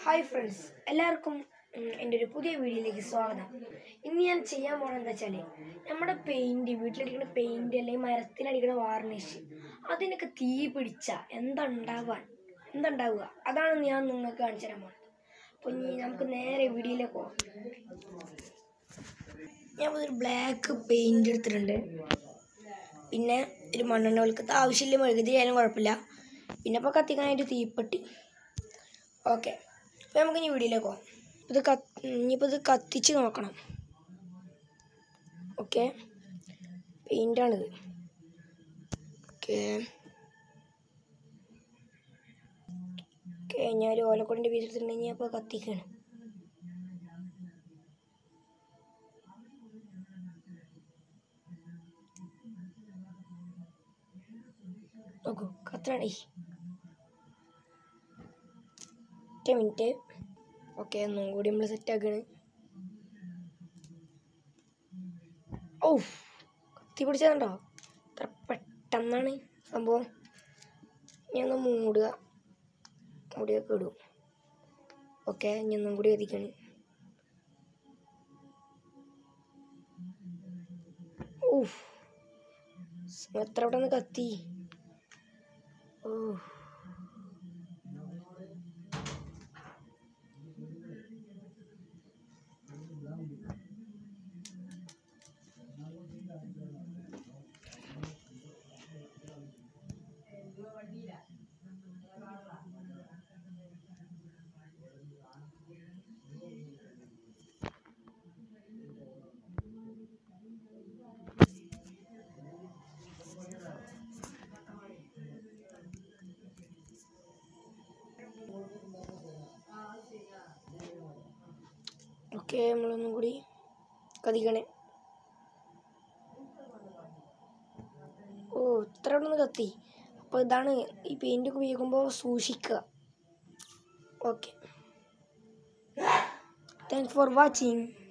hi friends എല്ലാവർക്കും ഉം, എൻ്റെ ഒരു പുതിയ വീഡിയോയിലേക്ക് സ്വാഗതം ഇന്ന് ഞാൻ ചെയ്യാൻ പോകണം എന്താ വെച്ചാൽ നമ്മുടെ പെയിൻറ് വീട്ടിലടിക്കുന്ന പെയിൻറ് അല്ലെങ്കിൽ മരത്തിനടിക്കുന്ന വാർണിഷ് അതിനൊക്കെ തീ പിടിച്ച എന്താ ഉണ്ടാവാൻ എന്താ ഉണ്ടാവുക അതാണ് ഞാൻ നിങ്ങൾക്ക് കാണിച്ചു തരാൻ പോകുന്നത് അപ്പോൾ ഇനി നമുക്ക് നേരെ വീഡിയോയിലേക്ക് പോകാം ഞാൻ ഒരു ബ്ലാക്ക് പെയിൻറ് എടുത്തിട്ടുണ്ട് പിന്നെ ഒരു മണ്ണെണ്ണ വെളുക്കത്ത് ആവശ്യമില്ല മെഴുകുതിരി ആയാലും കുഴപ്പമില്ല പിന്നെ ഇപ്പോൾ കത്തിക്കാനായിട്ട് തീപ്പെട്ടി ഓക്കെ അപ്പോൾ നമുക്ക് ഇനി വീഡിയോയിലേക്ക് പോകാം ഇത് കത്ത് ഇനിയിപ്പോൾ ഇത് കത്തിച്ച് നോക്കണം ഓക്കെ പെയിൻ്റാണിത് ഓക്കെ ഓക്കെ ഞാൻ ഒരു ഓലക്കൊടിൻ്റെ പീസ് എടുത്തിട്ടുണ്ടെങ്കിൽ അപ്പോൾ കത്തിക്കാണ് നോക്കൂ കത്തണേ ഒറ്റ മിനിറ്റ് ഓക്കെ ഒന്നും കൂടി നമ്മൾ സെറ്റ് ആക്കാണ് ഓ കത്തി പിടിച്ചതുണ്ടോ അത്ര പെട്ടെന്നാണ് സംഭവം ഞാൻ ഒന്ന് മൂടുക മൂടിയൊക്കെ ഇടും ഓക്കെ ഇനി ഒന്നും കൂടി കത്തിക്കാണ് ഓ എത്ര പെട്ടെന്ന് കത്തി ഓ ഓക്കെ നമ്മളൊന്നും കൂടി കത്തിക്കണേ ഓ ഇത്ര ഒന്ന് കത്തി അപ്പോൾ ഇതാണ് ഈ പെയിൻ്റ് ഒക്കെ ഉപയോഗിക്കുമ്പോൾ സൂക്ഷിക്കുക ഓക്കെ താങ്ക്സ് ഫോർ വാച്ചിങ്